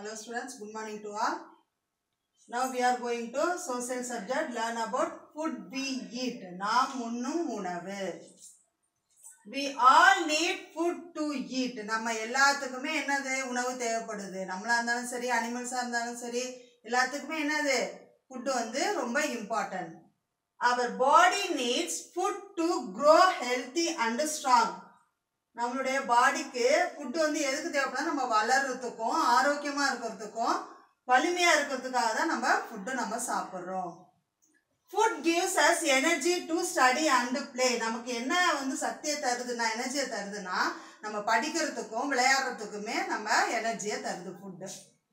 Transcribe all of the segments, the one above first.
Hello students, good morning to all. Now we are going to social subject, learn about food we eat. நாம் உண்ணும் உணவு. We all need food to eat. நம்ம எல்லாத்துக்குமே என்னது உணவு தேவைப்படுது நம்மளா இருந்தாலும் சரி அனிமல்ஸாக இருந்தாலும் சரி எல்லாத்துக்குமே என்னது ஃபுட்டு வந்து ரொம்ப important our body needs food to grow healthy and strong நம்மளுடைய பாடிக்கு ஃபுட்டு வந்து எதுக்கு தேவைப்படுது நம்ம வளர்றதுக்கும் ஆரோக்கியமாக இருக்கிறதுக்கும் வலிமையாக இருக்கிறதுக்காக தான் நம்ம ஃபுட்டு நம்ம சாப்பிட்றோம் food gives us energy to study and play நமக்கு என்ன வந்து சக்தியை தருதுன்னா எனர்ஜியை தருதுன்னா நம்ம படிக்கிறதுக்கும் விளையாடுறதுக்குமே நம்ம எனர்ஜியை தருது food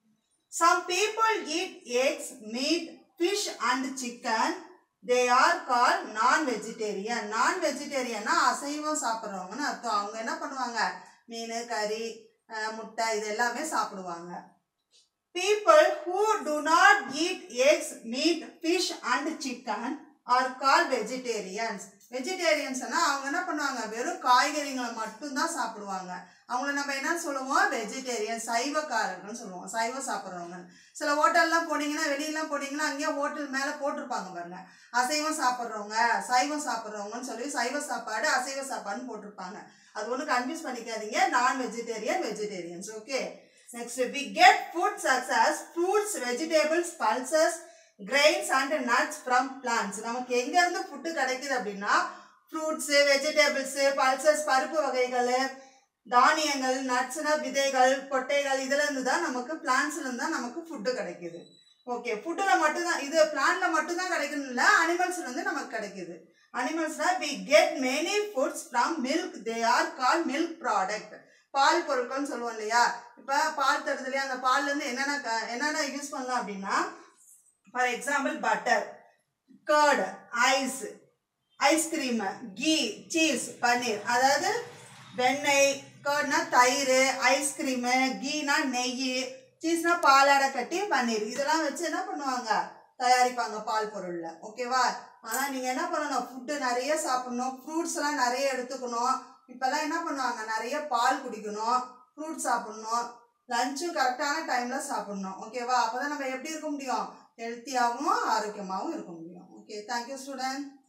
some people eat eggs meat fish and chicken they are called non vegetarian நான் வெஜிடேரியன்னா அசைவம் சாப்பிட்றவங்கன்னு அர்த்தம் அவங்க என்ன பண்ணுவாங்க மீன் கறி அஹ், முட்டை இது எல்லாமே சாப்பிடுவாங்க people who do not eat eggs meat fish and chicken are called vegetarians வெஜிடேரியன்ஸ்னா அவங்க என்ன பண்ணுவாங்க வெறும் காய்கறிகளை மட்டும்தான் சாப்பிடுவாங்க அவங்கள நம்ம என்ன சொல்லுவோம் வெஜிடேரியன் சைவக்காரர்கள்னு சொல்லுவோம் சைவம் சாப்பிட்றவங்க சில ஹோட்டல்லாம் போனீங்கன்னா வெளியெல்லாம் போனீங்கன்னா அங்கேயே ஹோட்டல் மேலே போட்டிருப்பாங்க பாருங்க அசைவம் சாப்பிட்றவங்க சைவம் சாப்பிட்றவங்கன்னு சொல்லி சைவ சாப்பாடு அசைவ சாப்பாடுன்னு போட்டிருப்பாங்க அது ஒன்றும் கன்ஃபியூஸ் பண்ணிக்காதீங்க non vegetarian vegetarians okay next we get food சக்சஸ் fruits vegetables pulses grains and nuts from plants நமக்கு எங்கேருந்து ஃபுட்டு கிடைக்குது அப்படின்னா ஃப்ரூட்ஸு வெஜிடபிள்ஸு பல்சஸ் பருப்பு வகைகள் தானியங்கள் நட்ஸ்னா விதைகள் கொட்டைகள் இதுல இருந்து தான் நமக்கு பிளான்ஸ்ல இருந்து தான் நமக்கு ஃபுட்டு கிடைக்குது ஓகே ஃபுட்டில் மட்டும்தான் இது பிளான்ல மட்டும்தான் கிடைக்கணும் இல்லை அனிமல்ஸ்ல இருந்து நமக்கு கிடைக்குது அனிமல்ஸ்னா we get many foods from milk they are called milk product பால் பொருட்கள்னு சொல்லுவோம் இல்லையா இப்போ பால் தருது இல்லையா அந்த பால்லேருந்து என்னென்ன க- என்னென்ன யூஸ் பண்ணலாம் அப்படின்னா for example butter curd ice ice cream ghee cheese paneer அதாவது வெண்ணெய் கர்ட்னா தயிர் ஐஸ்கிரீமு கீனா நெய் சீஸ்னா பாலாடை கட்டி பன்னீர் இதெல்லாம் வச்சு என்ன பண்ணுவாங்க தயாரிப்பாங்க பால் பொருளில் ஓகேவா ஆனால் நீங்கள் என்ன பண்ணணும் ஃபுட்டு நிறைய சாப்பிடணும் ஃப்ரூட்ஸ் எல்லாம் நிறைய எடுத்துக்கணும் இப்போல்லாம் என்ன பண்ணுவாங்க நிறைய பால் குடிக்கணும் ஃப்ரூட் சாப்பிடணும் லஞ்சும் கரெக்டான டைமில் சாப்பிடணும் ஓகேவா அப்போ தான் நம்ம எப்படி இருக்க முடியும் ஹெல்த்தியாகவும் ஆரோக்கியமாகவும் இருக்க முடியும் ஓகே தேங்க்யூ ஸ்டூடெண்ட்